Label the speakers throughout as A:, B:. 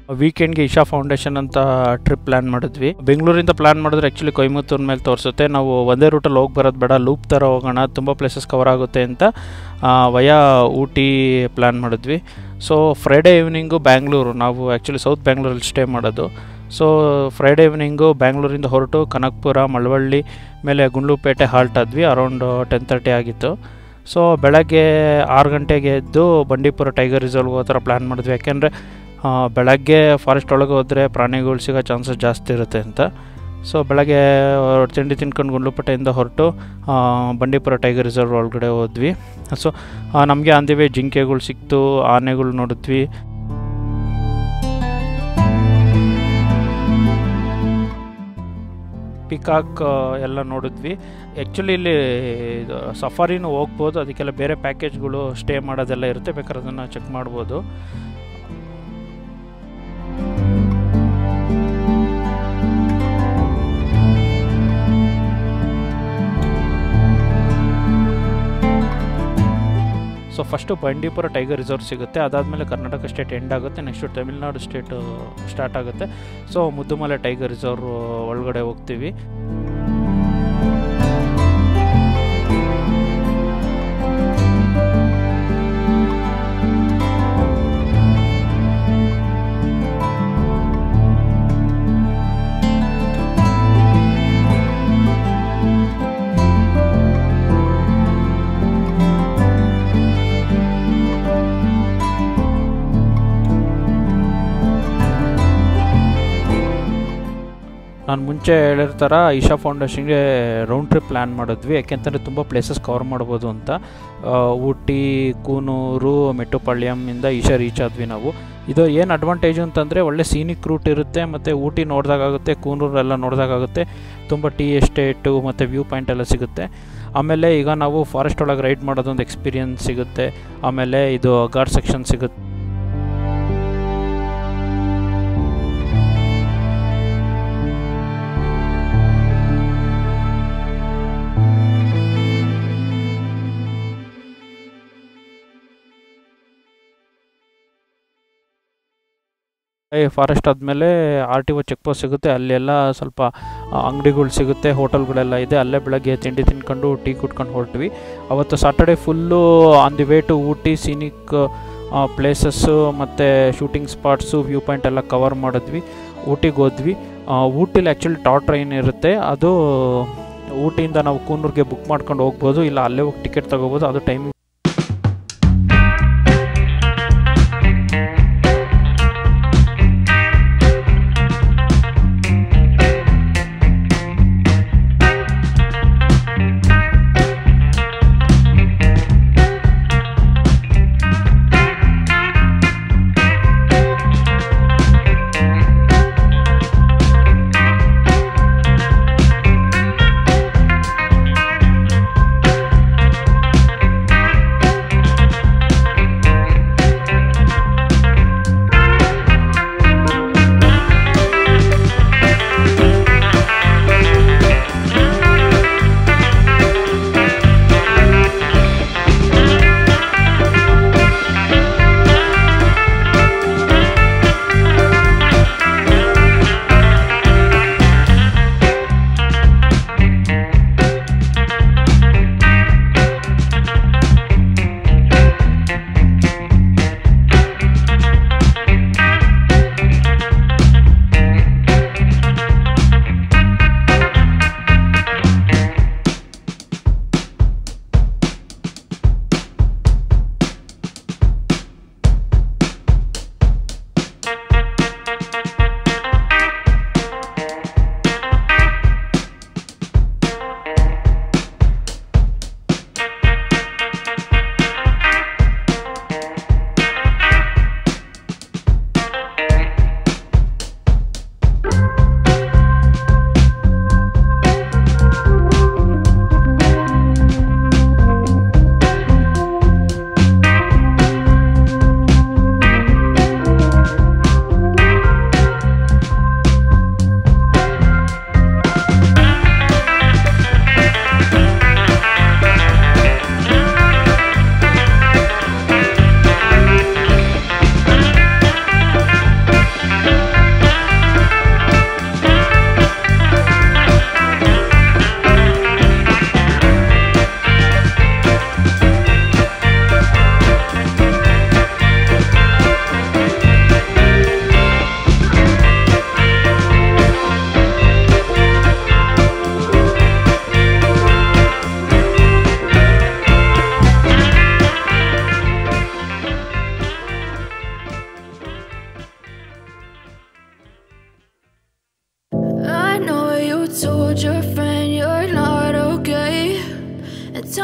A: ವೀಕೆಂಡ್ಗೆ Isha foundation ಅಂತ trip plan ಮಾಡಿದ್ವಿ ಬೆಂಗಳೂರಿಂದ ಪ್ಲ್ಯಾನ್ ಮಾಡಿದ್ರೆ ಆ್ಯಕ್ಚುಲಿ ಕೊಯಮತ್ತೂರ್ ಮೇಲೆ ತೋರಿಸುತ್ತೆ ನಾವು ಒಂದೇ ರೂಟಲ್ಲಿ ಹೋಗಿ ಬರೋದು ಬೇಡ ಲೂಪ್ ಥರ ಹೋಗೋಣ ತುಂಬ ಪ್ಲೇಸಸ್ ಕವರ್ ಆಗುತ್ತೆ ಅಂತ ವಯಾ ಊಟಿ ಪ್ಲ್ಯಾನ್ ಮಾಡಿದ್ವಿ ಸೊ ಫ್ರೈಡೇ ಈವ್ನಿಂಗು ಬ್ಯಾಂಗ್ಳೂರು ನಾವು ಆ್ಯಕ್ಚುಲಿ ಸೌತ್ ಬ್ಯಾಂಗ್ಳೂರಲ್ಲಿ ಸ್ಟೇ ಮಾಡೋದು ಸೊ ಫ್ರೈಡೇ ಈವ್ನಿಂಗು ಬ್ಯಾಂಗ್ಳೂರಿಂದ ಹೊರಟು ಕನಕಪುರ ಮಳವಳ್ಳಿ ಮೇಲೆ ಗುಂಡ್ಲುಪೇಟೆ ಹಾಲ್ಟ್ ಆದ್ವಿ ಅರೌಂಡ್ ಟೆನ್ ತರ್ಟಿ ಆಗಿತ್ತು ಸೊ ಬೆಳಗ್ಗೆ ಆರು ಗಂಟೆಗೆ ಎದ್ದು ಬಂಡೀಪುರ ಟೈಗರ್ ರಿಸರ್ವ್ಗೆ ಹೋಗೋ ಥರ ಪ್ಲ್ಯಾನ್ ಮಾಡಿದ್ವಿ ಯಾಕೆಂದರೆ ಬೆಳಗ್ಗೆ ಫಾರೆಸ್ಟ್ ಒಳಗೆ ಹೋದರೆ ಪ್ರಾಣಿಗಳು ಸಿಗೋ ಚಾನ್ಸಸ್ ಜಾಸ್ತಿ ಇರುತ್ತೆ ಅಂತ ಸೊ ಬೆಳಗ್ಗೆ ತಿಂಡಿ ತಿನ್ಕೊಂಡು ಗುಂಡ್ಲುಪೇಟೆಯಿಂದ ಹೊರಟು ಬಂಡೀಪುರ ಟೈಗರ್ ರಿಸರ್ವ್ ಒಳಗಡೆ ಹೋದ್ವಿ ಸೊ ನಮಗೆ ಅಂದಿವೆ ಜಿಂಕೆಗಳು ಸಿಕ್ತು ಆನೆಗಳು ನೋಡಿದ್ವಿ ಪಿಕಾಕ್ ಎಲ್ಲ ನೋಡಿದ್ವಿ ಆ್ಯಕ್ಚುಲಿ ಇಲ್ಲಿ ಸಫಾರಿನೂ ಹೋಗ್ಬೋದು ಅದಕ್ಕೆಲ್ಲ ಬೇರೆ ಪ್ಯಾಕೇಜ್ಗಳು ಸ್ಟೇ ಮಾಡೋದೆಲ್ಲ ಇರುತ್ತೆ ಬೇಕಾದ್ರೆ ಅದನ್ನು ಚೆಕ್ ಮಾಡ್ಬೋದು so first Bandipur tiger reserve ಸಿಗುತ್ತೆ ಅದಾದಮೇಲೆ ಕರ್ನಾಟಕ ಸ್ಟೇಟ್ ಎಂಡ್ ಆಗುತ್ತೆ ನೆಕ್ಸ್ಟು ತಮಿಳ್ನಾಡು ಸ್ಟೇಟ್ ಸ್ಟಾರ್ಟ್ ಆಗುತ್ತೆ ಸೊ ಮುದ್ದುಮಲೆ ಟೈಗರ್ ರಿಸರ್ವ್ ಒಳಗಡೆ ಹೋಗ್ತೀವಿ ನಾನು ಮುಂಚೆ ಹೇಳಿರೋ ಥರ ಇಶಾ ಫೌಂಡೇಶನ್ಗೆ ರೌಂಡ್ ಟ್ರಿಪ್ ಪ್ಲ್ಯಾನ್ ಮಾಡಿದ್ವಿ ಯಾಕೆಂತಂದರೆ ತುಂಬ ಪ್ಲೇಸಸ್ ಕವರ್ ಮಾಡ್ಬೋದು ಅಂತ ಊಟಿ ಕೂನೂರು ಮೆಟ್ಟುಪಾಳ್ಯಮಿಂದ ಈಶಾ ರೀಚ್ ಆದ್ವಿ ನಾವು ಇದು ಏನು ಅಡ್ವಾಂಟೇಜು ಅಂತಂದರೆ ಒಳ್ಳೆ ಸೀನಿಕ್ ರೂಟ್ ಇರುತ್ತೆ ಮತ್ತು ಊಟಿ ನೋಡಿದಾಗುತ್ತೆ ಕೂನೂರೆಲ್ಲ ನೋಡಿದಾಗುತ್ತೆ ತುಂಬ ಟೀ ಎಸ್ಟೇಟು ಮತ್ತು ವ್ಯೂ ಪಾಯಿಂಟ್ ಎಲ್ಲ ಸಿಗುತ್ತೆ ಆಮೇಲೆ ಈಗ ನಾವು ಫಾರೆಸ್ಟ್ ಒಳಗೆ ರೈಡ್ ಮಾಡೋದೊಂದು ಎಕ್ಸ್ಪೀರಿಯನ್ಸ್ ಸಿಗುತ್ತೆ ಆಮೇಲೆ ಇದು ಗಾರ್ಡ್ ಸೆಕ್ಷನ್ ಸಿಗುತ್ತೆ ಫಾರೆಸ್ಟ್ ಆದಮೇಲೆ R T O check post ಸಿಗುತ್ತೆ ಅಲ್ಲೆಲ್ಲ ಸ್ವಲ್ಪ ಅಂಗಡಿಗಳು ಸಿಗುತ್ತೆ ಹೋಟೆಲ್ಗಳೆಲ್ಲ ಇದೆ ಅಲ್ಲೇ ಬೆಳಗ್ಗೆ ತಿಂಡಿ ತಿನ್ಕೊಂಡು ಟೀ ಕುಟ್ಕೊಂಡು ಹೊರಟ್ವಿ ಅವತ್ತು Saturday full on the way to Ooty scenic places ಮತ್ತು ಶೂಟಿಂಗ್ ಸ್ಪಾಟ್ಸು ವ್ಯೂ ಪಾಯಿಂಟ್ ಎಲ್ಲ ಕವರ್ ಮಾಡಿದ್ವಿ ಊಟಿಗೆ ಹೋದ್ವಿ ಊಟಿಲಿ ಆ್ಯಕ್ಚುಲಿ ಟಾಪ್ ಟ್ರೈನ್ ಇರುತ್ತೆ ಅದು ಊಟಿಯಿಂದ ನಾವು ಕೂನೂರಿಗೆ ಬುಕ್ ಮಾಡ್ಕೊಂಡು ಹೋಗ್ಬೋದು ಇಲ್ಲ ಅಲ್ಲೇ ಹೋಗಿ ಟಿಕೆಟ್ ತೊಗೋಬೋದು ಅದು timing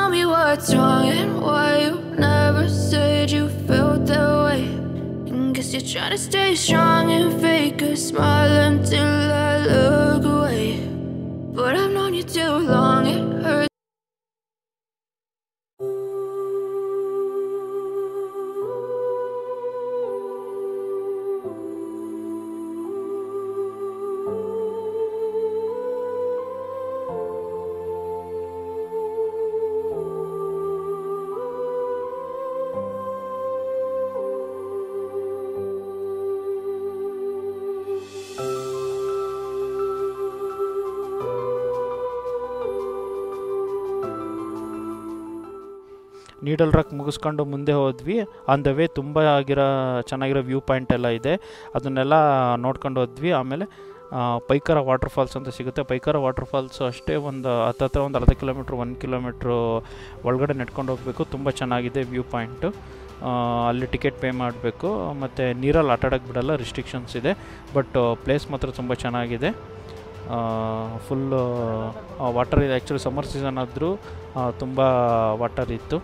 B: tell me what's wrong and why you never said you felt that way. And guess you're trying to stay strong and fake a smile until I look away. But I've known you too long, it hurts.
A: Needle rock ಮುಗಿಸ್ಕೊಂಡು ಮುಂದೆ ಹೋದ್ವಿ on the way ತುಂಬ ಆಗಿರೋ ಚೆನ್ನಾಗಿರೋ view point ಎಲ್ಲ ಇದೆ ಅದನ್ನೆಲ್ಲ ನೋಡ್ಕೊಂಡು ಹೋದ್ವಿ ಆಮೇಲೆ ಆ, ಪೈಕರ ವಾಟರ್ ಫಾಲ್ಸ್ ಅಂತ ಸಿಗುತ್ತೆ ಪೈಕರ ವಾಟರ್ ಫಾಲ್ಸು ಅಷ್ಟೇ ಒಂದು ಹತ್ತತ್ರ ಒಂದು ಅರ್ಧ ಕಿಲೋಮೀಟ್ರ್ ಒಂದು ಕಿಲೋಮೀಟ್ರು ಒಳಗಡೆ ನೆಟ್ಕೊಂಡು ಹೋಗಬೇಕು ತುಂಬ ಚೆನ್ನಾಗಿದೆ ವ್ಯೂ ಪಾಯಿಂಟು ಅಲ್ಲಿ ಟಿಕೆಟ್ ಪೇ ಮಾಡಬೇಕು ಮತ್ತು ನೀರಲ್ಲಿ ಆಟ ಆಡೋಕ್ಕೆ ಬಿಡಲ್ಲ ರಿಸ್ಟ್ರಿಕ್ಷನ್ಸ್ ಇದೆ ಬಟ್ ಪ್ಲೇಸ್ ಮಾತ್ರ ತುಂಬ ಚೆನ್ನಾಗಿದೆ ಫುಲ್ಲು ವಾಟರ್ ಇದೆ ಆ್ಯಕ್ಚುಲಿ ಸಮ್ಮರ್ ಸೀಸನ್ ಆದರೂ ತುಂಬ ವಾಟರ್ ಇತ್ತು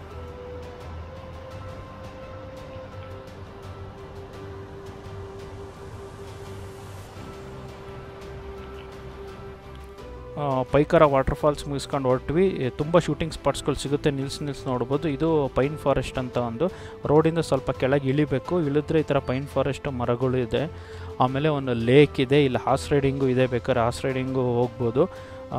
A: ಆ, ಪೈಕರ ವಾಟರ್ ಫಾಲ್ಸ್ ಮುಗಿಸ್ಕೊಂಡು ಹೊರಟ್ವಿ ತುಂಬ ಶೂಟಿಂಗ್ ಸ್ಪಾಟ್ಸ್ಗಳು ಸಿಗುತ್ತೆ ನಿಲ್ಸಿ ನಿಲ್ಸಿ ನೋಡ್ಬೋದು ಇದು ಪೈನ್ ಫಾರೆಸ್ಟ್ ಅಂತ ಒಂದು ರೋಡಿಂದ ಸ್ವಲ್ಪ ಕೆಳಗೆ ಇಳಿಬೇಕು ಇಳಿದ್ರೆ ಈ ಥರ ಪೈನ್ ಫಾರೆಸ್ಟ್ ಮರಗಳು ಇದೆ ಆಮೇಲೆ ಒಂದು ಲೇಕ್ ಇದೆ ಇಲ್ಲಿ ಹಾರ್ಸ್ ರೈಡಿಂಗು ಇದೆ ಬೇಕಾದ್ರೆ ಹಾರ್ಸ್ ರೈಡಿಂಗು ಹೋಗ್ಬೋದು ಆ,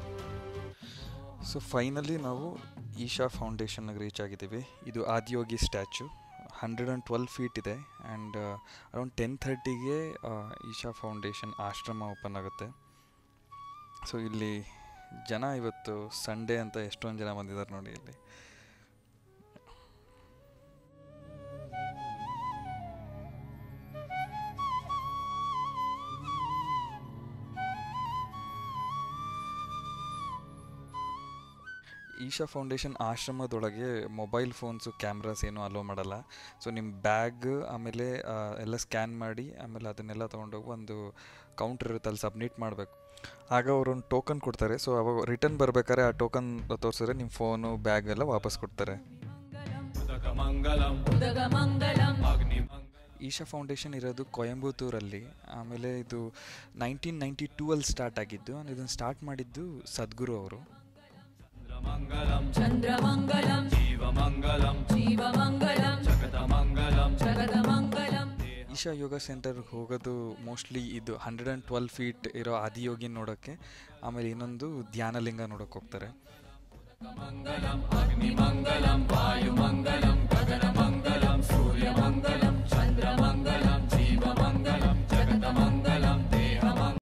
C: ಸೊ ಫೈನಲಿ ನಾವು ಈಶಾ ಫೌಂಡೇಶನ್ಗೆ ರೀಚ್ ಆಗಿದ್ದೀವಿ ಇದು Adiyogi statue hundred and twelve feet ಇದೆ ಆ್ಯಂಡ್ ಅರೌಂಡ್ ಟೆನ್ ಥರ್ಟಿಗೆ ಈಶಾ ಫೌಂಡೇಶನ್ ಆಶ್ರಮ ಓಪನ್ ಆಗುತ್ತೆ ಸೊ ಇಲ್ಲಿ ಜನ ಇವತ್ತು ಸಂಡೇ ಅಂತ ಎಷ್ಟೊಂದು ಜನ ಬಂದಿದ್ದಾರೆ ನೋಡಿ ಇಲ್ಲಿ ಈಶಾ ಫೌಂಡೇಶನ್ ಆಶ್ರಮದೊಳಗೆ ಮೊಬೈಲ್ ಫೋನ್ಸು ಕ್ಯಾಮ್ರಾಸ್ ಏನೂ ಅಲೋ ಮಾಡಲ್ಲ ಸೊ ನಿಮ್ಮ ಬ್ಯಾಗ್ ಆಮೇಲೆ ಆ, ಎಲ್ಲ ಸ್ಕ್ಯಾನ್ ಮಾಡಿ ಆಮೇಲೆ ಅದನ್ನೆಲ್ಲ ತೊಗೊಂಡೋಗಿ ಒಂದು ಕೌಂಟರ್ ಇರುತ್ತೆ ಅಲ್ಲಿ ಸಬ್ಮಿಟ್ ಮಾಡಬೇಕು ಆಗ ಅವರು ಒಂದು ಟೋಕನ್ ಕೊಡ್ತಾರೆ ಸೊ ಅವಾಗ ರಿಟರ್ನ್ ಬರ್ಬೇಕಾದ್ರೆ ಆ ಟೋಕನ್ ತೋರಿಸಿದ್ರೆ ನಿಮ್ಮ ಫೋನು ಬ್ಯಾಗ್ ಎಲ್ಲ ವಾಪಸ್ ಕೊಡ್ತಾರೆ ಈಶಾ ಫೌಂಡೇಶನ್ ಇರೋದು ಕೊಯಂಬತ್ತೂರಲ್ಲಿ ಆಮೇಲೆ ಇದು ನೈನ್ಟೀನ್ ನೈಂಟಿ ಟೂ ಅಲ್ಲಿ ಸ್ಟಾರ್ಟ್ ಆಗಿದ್ದು ಇದನ್ನು ಸ್ಟಾರ್ಟ್ ಮಾಡಿದ್ದು ಸದ್ಗುರು ಅವರು
D: ಚಂದ್ರಮಂಗಲಂ ಜೀವಮಂಗಲಂ ಜೀವಮಂಗಲಂ ಜಗದಮಂಗಲಂ ಜಗದಮಂಗಲಂ
C: ಈಶಾ ಯೋಗ ಸೆಂಟರ್ಗೆ ಹೋಗೋದು ಮೋಸ್ಟ್ಲಿ ಇದು ಹಂಡ್ರೆಡ್ ಆ್ಯಂಡ್ ಟ್ವೆಲ್ ಫೀಟ್ ಇರೋ ಆದಿಯೋಗಿ ನೋಡೋಕ್ಕೆ ಆಮೇಲೆ ಇನ್ನೊಂದು ಧ್ಯಾನಲಿಂಗ ನೋಡೋಕೆ ಹೋಗ್ತಾರೆ
D: ಅಗ್ನಿಮಂಗಲಂ ವಾಯುಮಂಗಲಂ ಗಗನಮಂಗಲಂ ಸೂರ್ಯಮಂಗಲಂ ಚಂದ್ರಮಂಗಲಂ